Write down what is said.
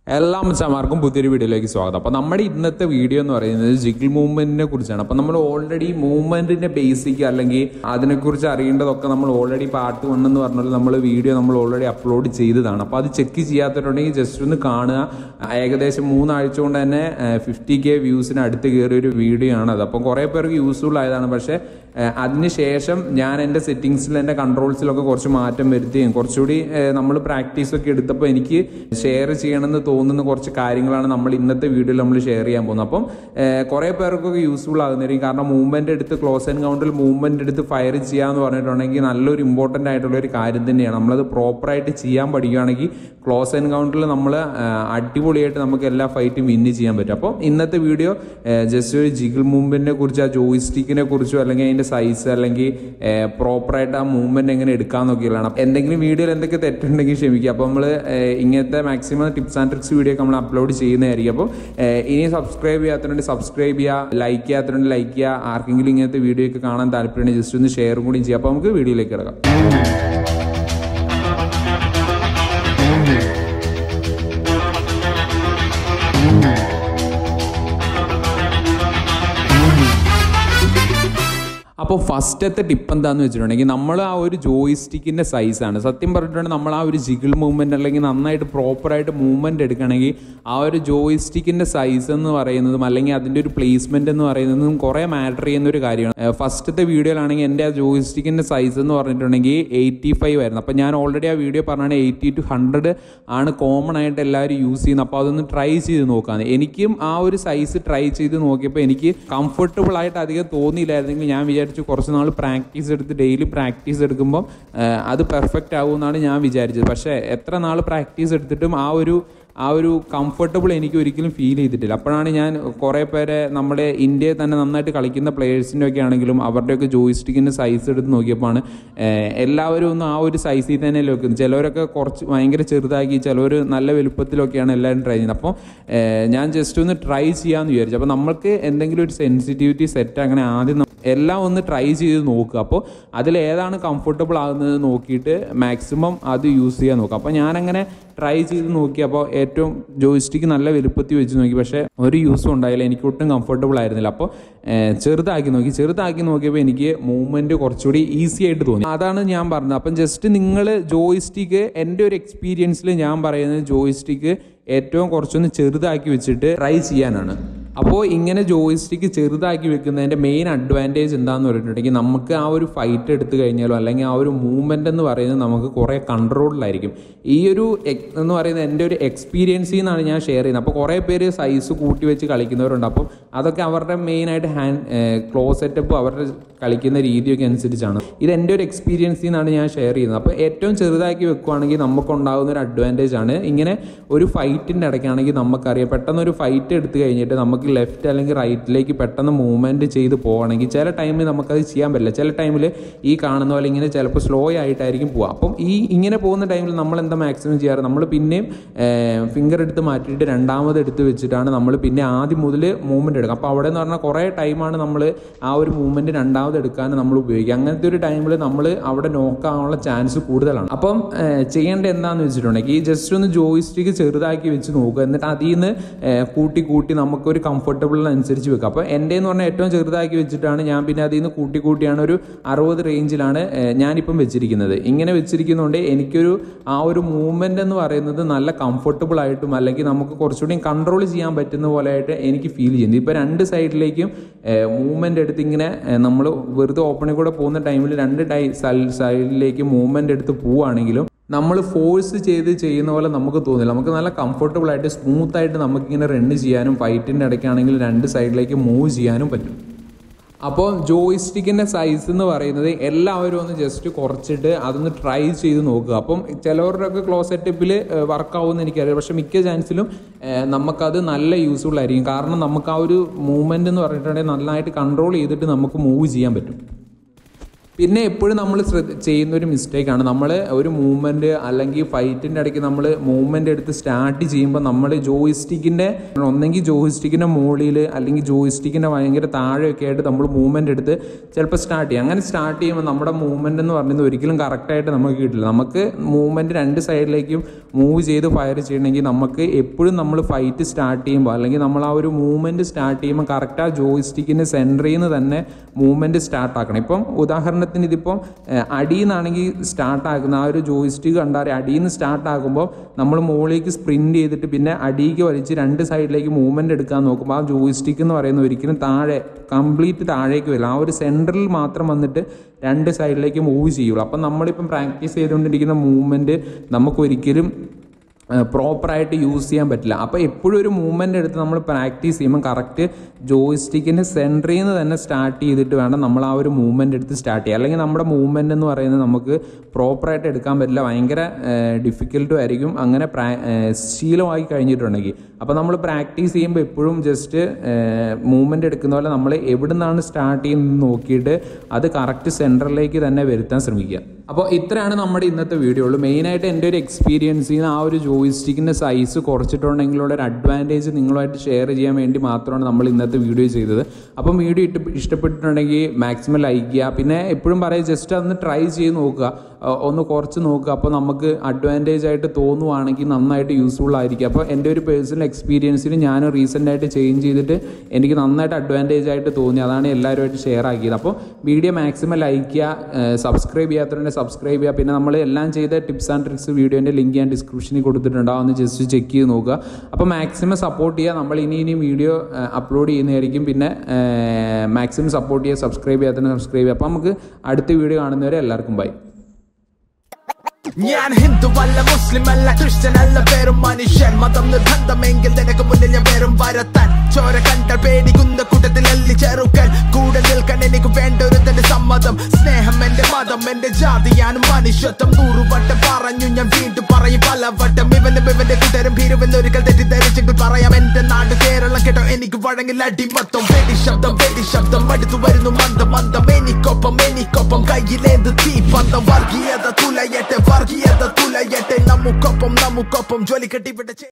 എല്ലാ മച്ചമാർക്കും പുതിയൊരു വീഡിയോയിലേക്ക് സ്വാഗതം അപ്പോൾ നമ്മുടെ ഇന്നത്തെ വീഡിയോ എന്ന് പറയുന്നത് ജിഗിൾ മൂവ്മെന്റിനെ കുറിച്ചാണ് അപ്പോൾ നമ്മൾ ഓൾറെഡി മൂവ്മെന്റിന്റെ ബേസിക് അല്ലെങ്കിൽ അതിനെക്കുറിച്ച് അറിയേണ്ടതൊക്കെ നമ്മൾ ഓൾറെഡി പാർട്ട് വൺ എന്ന് പറഞ്ഞാൽ നമ്മൾ വീഡിയോ നമ്മൾ ഓൾറെഡി അപ്ലോഡ് ചെയ്തതാണ് അപ്പോൾ അത് ചെക്ക് ചെയ്യാത്തിട്ടുണ്ടെങ്കിൽ ജസ്റ്റ് ഒന്ന് കാണുക ഏകദേശം മൂന്നാഴ്ച കൊണ്ട് തന്നെ ഫിഫ്റ്റി കെ വ്യൂസിന് അടുത്ത് കയറിയ ഒരു വീഡിയോ ആണ് അത് അപ്പം കുറേ പേർക്ക് യൂസ്ഫുൾ ആയതാണ് പക്ഷേ അതിനുശേഷം ഞാൻ എൻ്റെ സെറ്റിങ്സിൽ എൻ്റെ കൺട്രോൾസിലൊക്കെ കുറച്ച് മാറ്റം വരുത്തുകയും കുറച്ചുകൂടി നമ്മൾ പ്രാക്ടീസൊക്കെ എടുത്തപ്പോൾ എനിക്ക് ഷെയർ ചെയ്യണമെന്ന് തോന്നുന്ന കുറച്ച് കാര്യങ്ങളാണ് നമ്മൾ ഇന്നത്തെ വീഡിയോയിൽ നമ്മൾ ഷെയർ ചെയ്യാൻ പോകുന്നത് അപ്പം കുറേ പേർക്കൊക്കെ യൂസ്ഫുൾ ആകുന്നതായിരിക്കും കാരണം മൂവ്മെൻ്റ് എടുത്ത് ക്ലോസ് ആൻഡ് കൗണ്ടിൽ മൂവ്മെൻ്റ് എടുത്ത് ഫയർ ചെയ്യാന്ന് പറഞ്ഞിട്ടുണ്ടെങ്കിൽ നല്ലൊരു ഇമ്പോർട്ടൻ്റ് ആയിട്ടുള്ള ഒരു കാര്യം തന്നെയാണ് നമ്മളത് പ്രോപ്പറായിട്ട് ചെയ്യാൻ പഠിക്കുകയാണെങ്കിൽ ക്ലോസ് ആൻഡ് കൗണ്ടിൽ നമ്മൾ അടിപൊളിയായിട്ട് നമുക്ക് എല്ലാ ഫൈറ്റും വിന്ന് ചെയ്യാൻ പറ്റും അപ്പം ഇന്നത്തെ വീഡിയോ ജസ്റ്റ് ഒരു ജിഗിൾ മൂവ്മെൻറ്റിനെ കുറിച്ച് ആ ജോയിസ്റ്റിക്കിനെ കുറിച്ചോ അല്ലെങ്കിൽ അതിൻ്റെ സൈസ് അല്ലെങ്കിൽ പ്രോപ്പറായിട്ട് ആ മൂവ്മെൻറ്റ് എങ്ങനെ എടുക്കാമെന്നൊക്കെയുള്ളതാണ് എന്തെങ്കിലും വീഡിയോയിൽ എന്തൊക്കെ തെറ്റുണ്ടെങ്കിൽ ക്ഷമിക്കുക അപ്പോൾ നമ്മൾ ഇങ്ങനത്തെ maximum tips and tricks video ഒക്കെ നമ്മൾ അപ്ലോഡ് ചെയ്യുന്നതായിരിക്കും അപ്പോൾ ഇനി സബ്സ്ക്രൈബ് ചെയ്യാത്തതുകൊണ്ട് സബ്സ്ക്രൈബ് ചെയ്യുക ലൈക്ക് ചെയ്യാത്തതുകൊണ്ട് ലൈക്ക് ചെയ്യുക ആർക്കെങ്കിലും ഇങ്ങനത്തെ വീഡിയോ ഒക്കെ കാണാൻ താല്പര്യമുണ്ടെങ്കിൽ ജസ്റ്റ് ഒന്ന് ഷെയറും കൂടി ചെയ്യാം അപ്പോൾ നമുക്ക് വീഡിയോയിലേക്ക് കിടക്കാം അപ്പോൾ ഫസ്റ്റത്തെ ടിപ്പ് എന്താന്ന് വെച്ചിട്ടുണ്ടെങ്കിൽ നമ്മൾ ആ ഒരു ജോയിസ്റ്റിക്കിൻ്റെ സൈസാണ് സത്യം പറഞ്ഞിട്ടുണ്ടെങ്കിൽ നമ്മൾ ആ ഒരു ജിഗിൾ മൂവ്മെൻറ്റ് അല്ലെങ്കിൽ നന്നായിട്ട് പ്രോപ്പറായിട്ട് മൂവ്മെൻറ്റ് എടുക്കണമെങ്കിൽ ആ ഒരു ജോയിസ്റ്റിക്കിൻ്റെ സൈസ് എന്ന് പറയുന്നതും അല്ലെങ്കിൽ അതിൻ്റെ ഒരു പ്ലേസ്മെൻറ്റ് എന്ന് പറയുന്നതും കുറേ മാറ്റർ ചെയ്യുന്ന ഒരു കാര്യമാണ് ഫസ്റ്റത്തെ വീഡിയോയിലാണെങ്കിൽ എൻ്റെ ആ ജോയിസ്റ്റിക്കിൻ്റെ സൈസ് എന്ന് പറഞ്ഞിട്ടുണ്ടെങ്കിൽ എയ്റ്റി ഫൈവ് ആയിരുന്നു അപ്പോൾ ഞാൻ ഓൾറെഡി ആ വീഡിയോ പറഞ്ഞാണ് എയ്റ്റി ടു ഹൺഡ്രഡ് ആണ് കോമൺ ആയിട്ട് എല്ലാവരും യൂസ് ചെയ്യുന്നത് അപ്പോൾ അതൊന്ന് ട്രൈ ചെയ്ത് നോക്കാന്ന് എനിക്കും ആ ഒരു സൈസ് ട്രൈ ചെയ്ത് നോക്കിയപ്പോൾ എനിക്ക് കംഫർട്ടബിൾ ആയിട്ട് അധികം തോന്നിയില്ലായിരുന്നെങ്കിൽ ഞാൻ വിചാരിച്ചു കുറച്ച് നാൾ പ്രാക്ടീസ് എടുത്ത് ഡെയിലി പ്രാക്ടീസ് എടുക്കുമ്പോൾ അത് പെർഫെക്റ്റ് ആകുമെന്നാണ് ഞാൻ വിചാരിച്ചത് പക്ഷേ എത്ര നാൾ പ്രാക്ടീസ് എടുത്തിട്ടും ആ ഒരു ആ ഒരു കംഫർട്ടബിൾ എനിക്ക് ഒരിക്കലും ഫീൽ ചെയ്തിട്ടില്ല അപ്പോഴാണ് ഞാൻ കുറേ പേരെ നമ്മുടെ ഇന്ത്യയിൽ തന്നെ നന്നായിട്ട് കളിക്കുന്ന പ്ലേയേഴ്സിൻ്റെ ഒക്കെ ആണെങ്കിലും അവരുടെയൊക്കെ ജോയിസ്റ്റിക്കിൻ്റെ സൈസ് എടുത്ത് നോക്കിയപ്പോഴാണ് എല്ലാവരും ഒന്നും ആ ഒരു സൈസിൽ തന്നെ വെക്കുന്നത് ചിലവരൊക്കെ കുറച്ച് ഭയങ്കര ചെറുതാക്കി ചിലവർ നല്ല വലുപ്പത്തിലൊക്കെയാണ് എല്ലാവരും ട്രൈ ചെയ്യുന്നത് അപ്പോൾ ഞാൻ ജസ്റ്റ് ഒന്ന് ട്രൈ ചെയ്യാമെന്ന് വിചാരിച്ചു അപ്പോൾ നമ്മൾക്ക് എന്തെങ്കിലും ഒരു സെൻസിറ്റിവിറ്റി സെറ്റ് അങ്ങനെ ആദ്യം എല്ലാം ഒന്ന് ട്രൈ ചെയ്ത് നോക്കുക അപ്പോൾ അതിൽ ഏതാണ് കംഫർട്ടബിൾ ആകുന്നത് നോക്കിയിട്ട് മാക്സിമം അത് യൂസ് ചെയ്യാൻ നോക്കുക അപ്പോൾ ഞാനങ്ങനെ ട്രൈ ചെയ്ത് നോക്കി അപ്പോൾ ഏറ്റവും ജോയിസ്റ്റിക്ക് നല്ല വലുപ്പത്തിൽ വെച്ച് നോക്കി പക്ഷേ ഒരു യൂസും ഉണ്ടായില്ല എനിക്ക് ഒട്ടും കംഫർട്ടബിൾ ആയിരുന്നില്ല അപ്പോൾ ചെറുതാക്കി നോക്കി ചെറുതാക്കി നോക്കിയപ്പോൾ എനിക്ക് മൂവ്മെൻറ്റ് കുറച്ചുകൂടി ഈസി ആയിട്ട് തോന്നി അതാണ് ഞാൻ പറഞ്ഞത് അപ്പം ജസ്റ്റ് നിങ്ങൾ ജോയിസ്റ്റിക്ക് എൻ്റെ ഒരു എക്സ്പീരിയൻസിൽ ഞാൻ പറയുന്നത് ജോയിസ്റ്റിക്ക് ഏറ്റവും കുറച്ചൊന്ന് ചെറുതാക്കി വെച്ചിട്ട് ട്രൈ ചെയ്യാനാണ് അപ്പോൾ ഇങ്ങനെ ജോയിസ്റ്റിക്ക് ചെറുതാക്കി വെക്കുന്നതിൻ്റെ മെയിൻ അഡ്വാൻറ്റേജ് എന്താണെന്ന് പറഞ്ഞിട്ടുണ്ടെങ്കിൽ നമുക്ക് ആ ഒരു ഫൈറ്റ് എടുത്തു കഴിഞ്ഞാലോ അല്ലെങ്കിൽ ആ ഒരു മൂവ്മെൻ്റ് എന്ന് പറയുന്നത് നമുക്ക് കുറേ കൺട്രോളിലായിരിക്കും ഈ ഒരു എന്ന് പറയുന്നത് എൻ്റെ ഒരു എക്സ്പീരിയൻസിൽ നിന്നാണ് ഞാൻ ഷെയർ ചെയ്യുന്നത് അപ്പോൾ കുറേ പേര് സൈസ് കൂട്ടി വെച്ച് കളിക്കുന്നവരുണ്ട് അപ്പോൾ അതൊക്കെ അവരുടെ മെയിനായിട്ട് ഹാൻഡ് ക്ലോസ് സെറ്റപ്പ് അവരുടെ കളിക്കുന്ന രീതിയൊക്കെ അനുസരിച്ചാണ് ഇത് എൻ്റെ ഒരു എക്സ്പീരിയൻസിൽ നിന്നാണ് ഞാൻ ഷെയർ ചെയ്യുന്നത് അപ്പോൾ ഏറ്റവും ചെറുതാക്കി വെക്കുവാണെങ്കിൽ നമുക്കുണ്ടാകുന്ന ഒരു അഡ്വാൻറ്റേജ് ആണ് ഇങ്ങനെ ഒരു ഫൈറ്റിൻ്റെ ഇടയ്ക്കാണെങ്കിൽ നമുക്കറിയാം പെട്ടെന്ന് ഒരു ഫൈറ്റ് എടുത്തു കഴിഞ്ഞിട്ട് നമുക്ക് നമുക്ക് ലെഫ്റ്റ് അല്ലെങ്കിൽ റൈറ്റിലേക്ക് പെട്ടെന്ന് മൂവ്മെൻറ്റ് ചെയ്ത് പോകണമെങ്കിൽ ചില ടൈമിൽ നമുക്കത് ചെയ്യാൻ പറ്റില്ല ചില ടൈമിൽ ഈ കാണുന്ന പോലെ ഇങ്ങനെ ചിലപ്പോൾ സ്ലോ ആയിട്ടായിരിക്കും പോവുക അപ്പം ഈ ഇങ്ങനെ പോകുന്ന ടൈമിൽ നമ്മൾ എന്താ മാക്സിമം ചെയ്യാറ് നമ്മൾ പിന്നെയും ഫിംഗർ എടുത്ത് മാറ്റിയിട്ട് രണ്ടാമത് എടുത്ത് വെച്ചിട്ടാണ് നമ്മൾ പിന്നെ ആദ്യം മുതൽ മൂവ്മെൻറ്റ് എടുക്കുക അപ്പോൾ അവിടെ എന്ന് പറഞ്ഞാൽ കുറേ ടൈമാണ് നമ്മൾ ആ ഒരു മൂവ്മെൻറ്റ് രണ്ടാമത് എടുക്കാൻ നമ്മൾ ഉപയോഗിക്കുക അങ്ങനത്തെ ഒരു ടൈമിൽ നമ്മൾ അവിടെ നോക്കാനുള്ള ചാൻസ് കൂടുതലാണ് അപ്പം ചെയ്യേണ്ടത് എന്താണെന്ന് വെച്ചിട്ടുണ്ടെങ്കിൽ ജസ്റ്റ് ഒന്ന് ജോയിസ്റ്റിക്ക് ചെറുതാക്കി വെച്ച് നോക്കുക എന്നിട്ട് അതിൽ നിന്ന് കൂട്ടി കൂട്ടി നമുക്കൊരു കംഫർട്ടബിളിനനുസരിച്ച് വെക്കുക അപ്പോൾ എൻ്റെ എന്ന് പറഞ്ഞാൽ ഏറ്റവും ചെറുതാക്കി വെച്ചിട്ടാണ് ഞാൻ പിന്നെ അതിൽ നിന്ന് കൂട്ടി കൂട്ടിയാണ് ഒരു അറുപത് റേഞ്ചിലാണ് ഞാനിപ്പം വെച്ചിരിക്കുന്നത് ഇങ്ങനെ വെച്ചിരിക്കുന്നതുകൊണ്ട് എനിക്കൊരു ആ ഒരു മൂവ്മെൻ്റ് എന്ന് പറയുന്നത് നല്ല കംഫർട്ടബിൾ ആയിട്ടും അല്ലെങ്കിൽ നമുക്ക് കുറച്ചുകൂടി കൺട്രോൾ ചെയ്യാൻ പറ്റുന്ന പോലെ ആയിട്ട് എനിക്ക് ഫീൽ ചെയ്യുന്നത് ഇപ്പോൾ രണ്ട് സൈഡിലേക്കും മൂവ്മെൻ്റ് എടുത്ത് ഇങ്ങനെ നമ്മൾ വെറുതെ ഓപ്പണിൽ കൂടെ പോകുന്ന ടൈമിൽ രണ്ട് ടൈ സൈഡിലേക്ക് മൂവ്മെൻ്റ് എടുത്ത് പോവുകയാണെങ്കിലും നമ്മൾ ഫോഴ്സ് ചെയ്ത് ചെയ്യുന്ന പോലെ നമുക്ക് തോന്നില്ല നമുക്ക് നല്ല കംഫർട്ടബിൾ ആയിട്ട് സ്മൂത്ത് ആയിട്ട് നമുക്കിങ്ങനെ റണ്ണ് ചെയ്യാനും ഫൈറ്റിൻ്റെ ഇടയ്ക്കാണെങ്കിൽ രണ്ട് സൈഡിലേക്ക് മൂവ് ചെയ്യാനും പറ്റും അപ്പോൾ ജോയിസ്റ്റിക്കിൻ്റെ സൈസ് എന്ന് പറയുന്നത് എല്ലാവരും ഒന്ന് ജസ്റ്റ് കുറച്ചിട്ട് അതൊന്ന് ട്രൈ ചെയ്ത് നോക്കുക അപ്പം ചിലവരുടെയൊക്കെ ക്ലോസ് സെറ്റപ്പിൽ വർക്കാവുമെന്ന് എനിക്കറിയാം പക്ഷേ മിക്ക ചാൻസിലും നമുക്കത് നല്ല യൂസ്ഫുൾ ആയിരിക്കും കാരണം നമുക്ക് ആ ഒരു മൂവ്മെൻ്റ് എന്ന് പറഞ്ഞിട്ടുണ്ടെങ്കിൽ നന്നായിട്ട് കൺട്രോൾ ചെയ്തിട്ട് നമുക്ക് മൂവ് ചെയ്യാൻ പറ്റും പിന്നെ എപ്പോഴും നമ്മൾ ശ്രദ്ധ ചെയ്യുന്ന ഒരു മിസ്റ്റേക്കാണ് നമ്മൾ ഒരു മൂവ്മെൻറ്റ് അല്ലെങ്കിൽ ഫൈറ്റിൻ്റെ ഇടയ്ക്ക് നമ്മൾ മൂവ്മെൻ്റ് എടുത്ത് സ്റ്റാർട്ട് ചെയ്യുമ്പോൾ നമ്മൾ ജോയിസ്റ്റിക്കിൻ്റെ ഒന്നെങ്കിൽ ജോയിസ്റ്റിക്കിൻ്റെ മുകളിൽ അല്ലെങ്കിൽ ജോയിസ്റ്റിക്കിൻ്റെ ഭയങ്കര താഴെയൊക്കെ ആയിട്ട് നമ്മൾ മൂവ്മെൻ്റ് എടുത്ത് ചിലപ്പോൾ സ്റ്റാർട്ട് ചെയ്യും അങ്ങനെ സ്റ്റാർട്ട് ചെയ്യുമ്പോൾ നമ്മുടെ മൂവ്മെൻ്റ് എന്ന് പറയുന്നത് ഒരിക്കലും കറക്റ്റായിട്ട് നമുക്ക് കിട്ടില്ല നമുക്ക് മൂവ്മെൻറ്റ് രണ്ട് സൈഡിലേക്കും മൂവ് ചെയ്ത് ഫയർ ചെയ്യണമെങ്കിൽ നമുക്ക് എപ്പോഴും നമ്മൾ ഫൈറ്റ് സ്റ്റാർട്ട് ചെയ്യുമ്പോൾ അല്ലെങ്കിൽ നമ്മൾ ആ ഒരു മൂവ്മെൻറ്റ് സ്റ്റാർട്ട് ചെയ്യുമ്പോൾ കറക്റ്റ് ആ ജോയിസ്റ്റിക്കിൻ്റെ സെൻറ്ററിൽ നിന്ന് തന്നെ മൂവ്മെൻറ്റ് സ്റ്റാർട്ട് ആക്കണം ഇപ്പം ഉദാഹരണത്തിന് ഇതിപ്പം ഏഹ്, അടിയിൽ നിന്നാണെങ്കിൽ സ്റ്റാർട്ട് ആക്കുന്ന ആ ഒരു ജോയിസ്റ്റിക്ക് കണ്ടാൽ അടിയിൽ നിന്ന് സ്റ്റാർട്ട് ആകുമ്പോൾ നമ്മൾ മുകളിലേക്ക് സ്പ്രിൻറ്റ് ചെയ്തിട്ട് പിന്നെ അടിയിലേക്ക് വലിച്ച് രണ്ട് സൈഡിലേക്ക് മൂവ്മെൻറ്റ് എടുക്കാൻ നോക്കുമ്പോൾ ആ ജോയിസ്റ്റിക്ക് എന്ന് പറയുന്നത് ഒരിക്കലും താഴെ കംപ്ലീറ്റ് താഴേക്ക് വരില്ല ആ ഒരു സെൻറ്ററിൽ മാത്രം വന്നിട്ട് രണ്ട് സൈഡിലേക്ക് മൂവ് ചെയ്യുള്ളൂ അപ്പം നമ്മളിപ്പം പ്രാക്ടീസ് ചെയ്തുകൊണ്ടിരിക്കുന്ന മൂവ്മെൻറ്റ് നമുക്കൊരിക്കലും പ്രോപ്പറായിട്ട് യൂസ് ചെയ്യാൻ പറ്റില്ല അപ്പോൾ എപ്പോഴും ഒരു മൂവ്മെൻ്റ് എടുത്ത് നമ്മൾ പ്രാക്ടീസ് ചെയ്യുമ്പോൾ കറക്റ്റ് ജോയിസ്റ്റിക്കിൻ്റെ സെൻറ്ററിൽ നിന്ന് തന്നെ സ്റ്റാർട്ട് ചെയ്തിട്ട് വേണം നമ്മൾ ആ ഒരു മൂവ്മെൻ്റ് എടുത്ത് സ്റ്റാർട്ട് ചെയ്യുക അല്ലെങ്കിൽ നമ്മുടെ മൂവ്മെൻ്റ് എന്ന് പറയുന്നത് നമുക്ക് പ്രോപ്പറായിട്ട് എടുക്കാൻ പറ്റില്ല ഭയങ്കര ഡിഫിക്കൽട്ടും ആയിരിക്കും അങ്ങനെ പ്രാ ഏഹ് ശീലമായി കഴിഞ്ഞിട്ടുണ്ടെങ്കിൽ അപ്പോൾ നമ്മൾ പ്രാക്ടീസ് ചെയ്യുമ്പോൾ എപ്പോഴും ജസ്റ്റ് മൂവ്മെൻ്റ് എടുക്കുന്ന പോലെ നമ്മൾ എവിടെ നിന്നാണ് സ്റ്റാർട്ട് ചെയ്യുന്നത് നോക്കിയിട്ട് അത് കറക്റ്റ് സെൻറ്ററിലേക്ക് തന്നെ വരുത്താൻ ശ്രമിക്കുക അപ്പോൾ ഇത്രയാണ് നമ്മുടെ ഇന്നത്തെ വീഡിയോ ഉള്ളൂ മെയിനായിട്ട് എൻ്റെ ഒരു എക്സ്പീരിയൻസിൽ നിന്ന് ആ ഒരു ജോയിസ്റ്റിക്കിൻ്റെ സൈസ് കുറച്ചിട്ടുണ്ടെങ്കിലുള്ള ഒരു അഡ്വാൻറ്റേജ് നിങ്ങളുമായിട്ട് ഷെയർ ചെയ്യാൻ വേണ്ടി മാത്രമാണ് നമ്മൾ ഇന്നത്തെ വീഡിയോ ചെയ്തത് അപ്പം വീഡിയോ ഇട്ട് ഇഷ്ടപ്പെട്ടിട്ടുണ്ടെങ്കിൽ മാക്സിമം ലൈക്ക് ചെയ്യുക പിന്നെ എപ്പോഴും പറയും ജസ്റ്റ് അതൊന്ന് ട്രൈ ചെയ്ത് നോക്കുക അഹ് ഒന്ന് കുറച്ച് നോക്കുക അപ്പോൾ നമുക്ക് അഡ്വാൻറ്റേജ് ആയിട്ട് തോന്നുവാണെങ്കിൽ നന്നായിട്ട് യൂസ്ഫുൾ ആയിരിക്കും അപ്പോൾ എൻ്റെ ഒരു പേഴ്സണൽ എക്സ്പീരിയൻസിൽ ഞാൻ റീസെൻ്റ് ആയിട്ട് ചേഞ്ച് ചെയ്തിട്ട് എനിക്ക് നന്നായിട്ട് അഡ്വാൻറ്റേജ് ആയിട്ട് തോന്നി അതാണ് എല്ലാവരുമായിട്ട് ഷെയർ ആക്കിയത് അപ്പോൾ വീഡിയോ മാക്സിമം ലൈക്ക് ചെയ്യുക സബ്സ്ക്രൈബ് ചെയ്യാത്തവരുണ്ടെങ്കിൽ സബ്സ്ക്രൈബ് ചെയ്യുക പിന്നെ നമ്മൾ എല്ലാം ചെയ്ത ടിപ്സ് ആൻഡ് ട്രിക്സ് വീഡിയോൻ്റെ ലിങ്ക് ഞാൻ ഡിസ്ക്രിപ്ഷനിൽ കൊടുത്തിട്ടുണ്ടാവും ഒന്ന് ജസ്റ്റ് ചെക്ക് ചെയ്ത് നോക്കുക അപ്പോൾ മാക്സിമം സപ്പോർട്ട് ചെയ്യുക നമ്മൾ ഇനി ഇനി വീഡിയോ അപ്ലോഡ് ചെയ്യുന്നതായിരിക്കും പിന്നെ മാക്സിമം സപ്പോർട്ട് ചെയ്യുക സബ്സ്ക്രൈബ് ചെയ്യാത്തതിന് സബ്സ്ക്രൈബ് ചെയ്യുക അപ്പോൾ നമുക്ക് അടുത്ത വീഡിയോ കാണുന്നവരെ എല്ലാവർക്കും ബൈ ഞാൻ ഹിന്ദുവല്ല മുസ്ലിം അല്ല ക്രിസ്ത്യൻ അല്ല വെറും മനുഷ്യൻ മതം നിർബന്ധമെങ്കിൽ നിനക്ക് മുന്നിൽ ഞാൻ വെറും വരത്താൻ ചോര കണ്ട പേടിക്കുന്ന കൂട്ടത്തിൽ അല്ലി ചെറുക്കൻ കൂടെ നിൽക്കാൻ എനിക്ക് വേണ്ട ഒരു തന്റെ സമ്മതം സ്നേഹം എന്റെ മതം എന്റെ ജാതിയാണ് മനുഷ്യത്വം നൂറുവട്ടം പറഞ്ഞു ഞാൻ വീണ്ടും പറയും പലവട്ടം ഇവനും ഇവന്റെ കൂട്ടരും ഭീരുവെന്നൊരിക്കൽ തെറ്റിദ്ധരിച്ചെങ്കിൽ പറയാം എന്റെ നാട് കേരളം കേട്ടോ എനിക്ക് വഴങ്ങിൽ അടിമത്തം വെടി ശബ്ദം വെടി ശബ്ദം അടുത്തു വരുന്നു മന്ദം മന്ദം എനിക്കൊപ്പം എനിക്കൊപ്പം കയ്യിലേന്ത് തീ പന്തം വർഗീയത തുലയട്ടെ വർഗീയത തുലയട്ടെ നമുക്കൊപ്പം നമുക്കൊപ്പം ജോലി കെട്ടിവിടെ